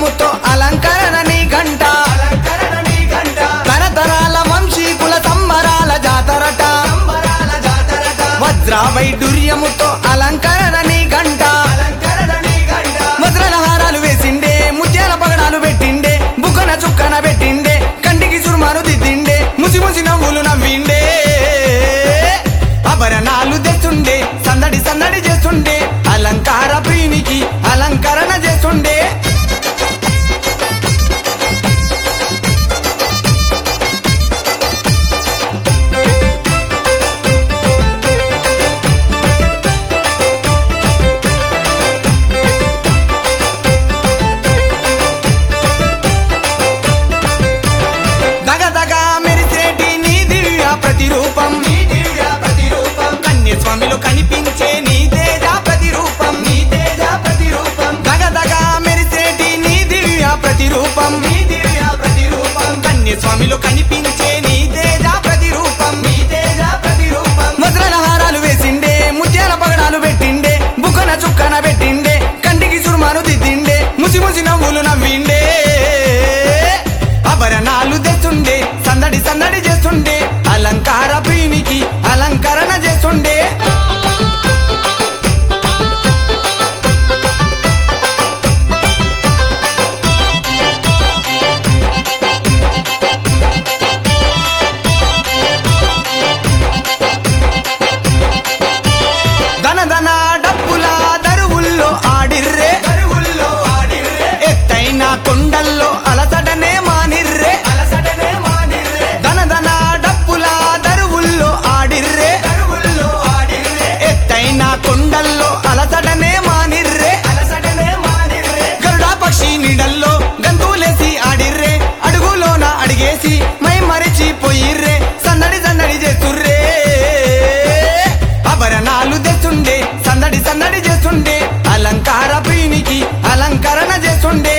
దుర్యముతో అలంకరణ నీ గంట అలంకరణ నీ గంట తరతరాల వంశీకుల సంబరాల జాతరట సంబరాల జాతరట వజ్ర వైడూర్యముతో అలంకరణ నీ గంట అలంకరణ నీ గంట వజ్రాల హారాలు వేసిండే ముత్యాల పగడాలు పెట్టిండే బుక్కన చుక్కన పెట్టిండే కంటికి చురుమాను దిద్దిండే ముసి ముసి నవ్వులు నవ్విండే ఆభరణాలు తెస్తుండే సందడి సందడి చేస్తుండే అలంకార ప్రియునికి అలంకరణ చేస్తుండే దగ దగ మెరిసేటి నీ దివ్య ప్రతిరూపం నీ దివ్య ప్రతిరూపం కన్య స్వామిలో కనిపించే నీ తేజ ప్రతిరూపం నీ తేజ ప్రతిరూపం దగ దగ మెరిసేటి నీ దివ్య ప్రతిరూపం నీ దివ్య ప్రతిరూపం కన్య స్వామిలో కనిపించే నీ తేజ ప్రతిరూపం నీ తేజ ప్రతిరూపం వజ్రాల హారాలు వేసిండే ముత్యాల పగడాలు పెట్టిండే బుక్కన చుక్కన పెట్టిండే కంటికి చురుమాను దిద్దిండే ముసి ముసి నవ్వులు నవ్విండే ఆభరణాలు తెస్తుండే సందడి సందడి చేస్తుండే అలంకార ప్రియునికి అలంకరణ చేస్తుండే ధన ధన డప్పుల దరువుల్లో ఆడిర్రే కరువుల్లో ఆడిర్రే ఎత్తైన కొండల్లో అలసటనే మానిర్రే అలసటనే మానిర్రే ధన ధన డప్పుల దరువుల్లో ఆడిర్రే కరువుల్లో ఆడిర్రే ఎత్తైన కొండల్లో అలసటనే మానిర్రే అలసటనే మానిర్రే గరుడా పక్షి నీడల్లో గంతులేసి ఆడిర్రే అడుగులోన అడిగేసి మై మరిచి పోయిర్రే సందడి సందడి చేస్తుర్రే ఆభరణాలు తెస్తుండే సందడి సందడి చేస్తుండే అలంకార ప్రియునికి అలంకరణ చేస్తుండే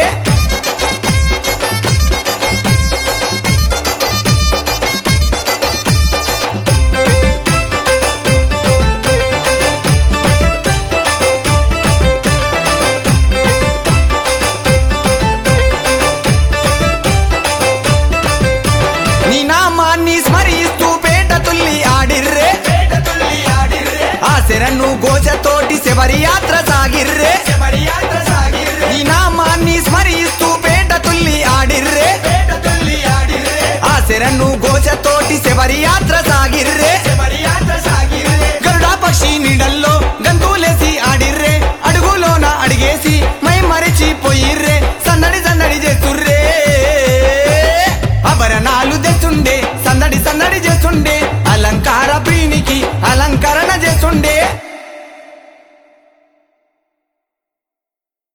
నీ నామాన్ని స్మరిస్తూ పేట తుల్లి ఆడిర్రే పేట తుల్లి ఆడిర్రే ఆ శరణు గోచతోటి శబరి యాత్ర సాగిర్రే శబరి యాత్ర సాగిర్రే నీ నామాన్ని స్మరిస్తూ పేట తుల్లి ఆడిర్రే పేట తుల్లి ఆడిర్రే ఆ శరణు గోచతోటి